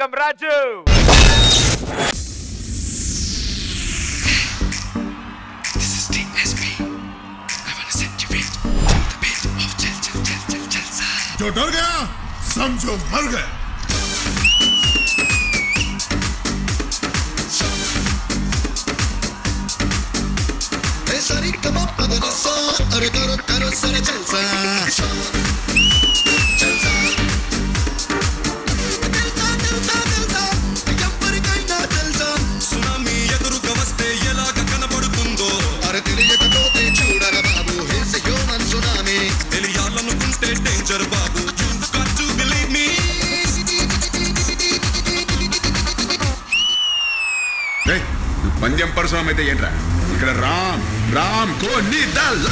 Welcome రాజు जो डर गया समझो मर गया सरी कमा पदरसा अरे करो करो सर जलसा जलसा जलसा जलसा ఎవ్వరికైనా తెలుసా సునామీ ఎదురుగా వస్తే ఎలాగ కనబడుతుందో అరే తెలియకపోతే చూడరా బాబు హిస్ హ్యూమన్ సునామీ తెలియాలనుకుంటే డేంజర్ బాబు you got to believe me ఏయ్, నువ్వు పందెం పరశురామ్ అయితే ఏంట్రా ఇక్కడ రామ్ రామ్ కోని దల్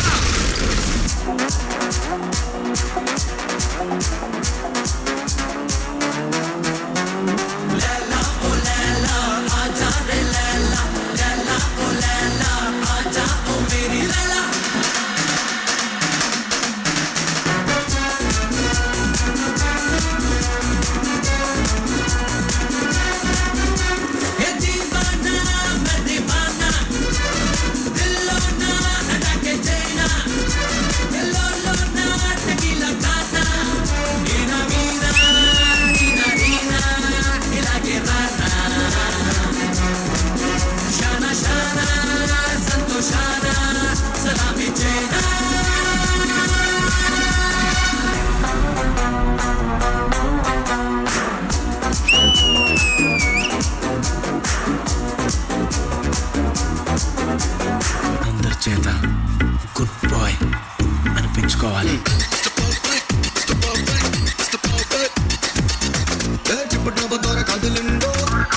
అందరి చేత గుడ్ బాయ్ అనిపించుకోవాలి ఏటిపుట్నబు దొర కదిలిండో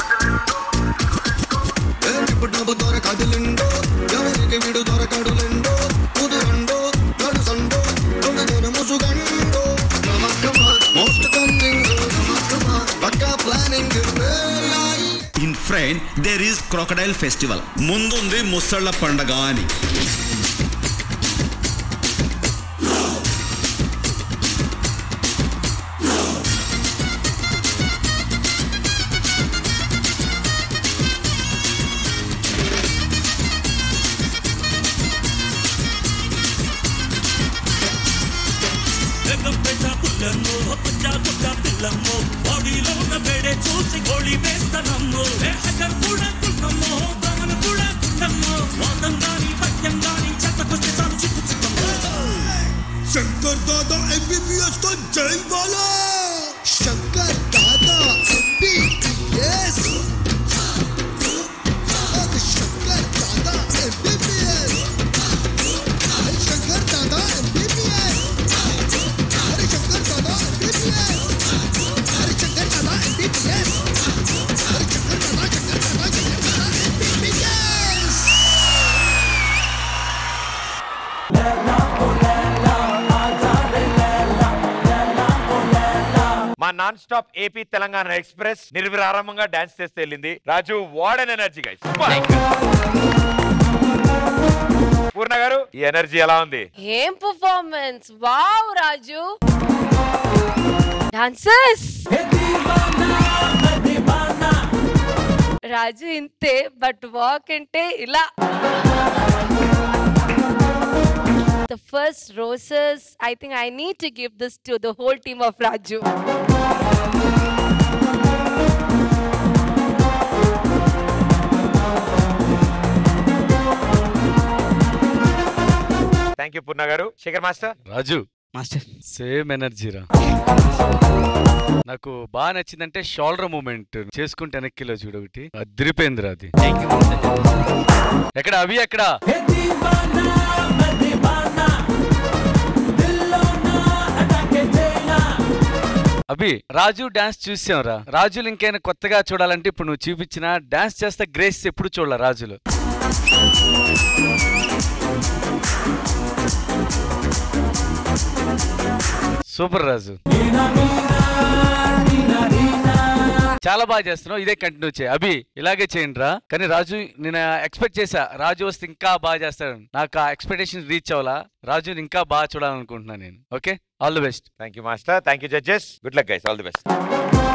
ఏటిపుట్నబు దొర కదిలిండో ఎవరికి విడు దొరకడులిండో కుదురండో నడుసండో తొమ్మిదిన ముసుగండో మోస్ట్ కన్నింగ్ పక్కా planning in friend there is crocodile festival ముందుంది ముసళ్ళ పండగ అని ఎగపెట్ట పుల్లమ్మో పుచ్చ పిల్లమ్మో బాడీలో ఉన్న వేడే చూసి గోళీ వేస్తానమ్మో హెక్కర్ కూడా కున్నమ్మో దమన కూడా కున్నమ్మో వాదం గాని పద్యం గాని చెత్తకొస్తే చాలు చిక్కు చిక్కమ్మో శంకర్ దాదా ఎంబీబీఎస్ తో Jai Bala Shankar Dada MBBS Shankar Dada MBBS Shankar Dada MBBS అరే శంకర్ దాదా ఎంబీబీఎస్ అరే శంకర్ దాదా ఎంబీబీఎస్ అరే శంకర్ దాదా శంకర్ దాదా శంకర్ దాదా ఎంబీబీఎస్ మా non stop AP Telangana express నిర్విరారంభంగా డాన్స్ చేస్తే వెళ్ళింది రాజు వాడన్ ఎనర్జీ గైస్ పూర్ణ గారు ఈ ఎనర్జీ ఎలా ఉంది ఏం performance wow Raju dancers Raju ఇంతే బట్ వాక్ అంటే ఇలా The first roses, I think I need to give this to the whole team of Raju. Thank you Purna garu Shekhar master Raju master same energy రా నాకు బాగా నచ్చిందంటే షోల్డర్ మూమెంట్ చేసుకుంటే వెనక్కిలో చూడు ఒకటి అదిరిపోయింది అది ఎక్కడ అవి ఎక్కడ అభి రాజు డాన్స్ చూసాం రా రాజులు ఇంకైనా కొత్తగా చూడాలంటే ఇప్పుడు నువ్వు చూపించిన డాన్స్ చేస్తే గ్రేస్ ఎప్పుడు చూడాల రాజులు సూపర్ రాజు చాలా బాగా చేస్తున్నావు ఇదే కంటిన్యూ చేయి అభి ఇలాగే చేయండి రా కానీ రాజు నేను ఎక్స్పెక్ట్ చేశా రాజు వస్తే ఇంకా బాగా చేస్తాడు నాకు ఆ ఎక్స్పెక్టేషన్ రీచ్ అవ్వాలా రాజుని ఇంకా బాగా చూడాలనుకుంటున్నాను నేను okay all the best thank you master thank you judges good luck guys all the best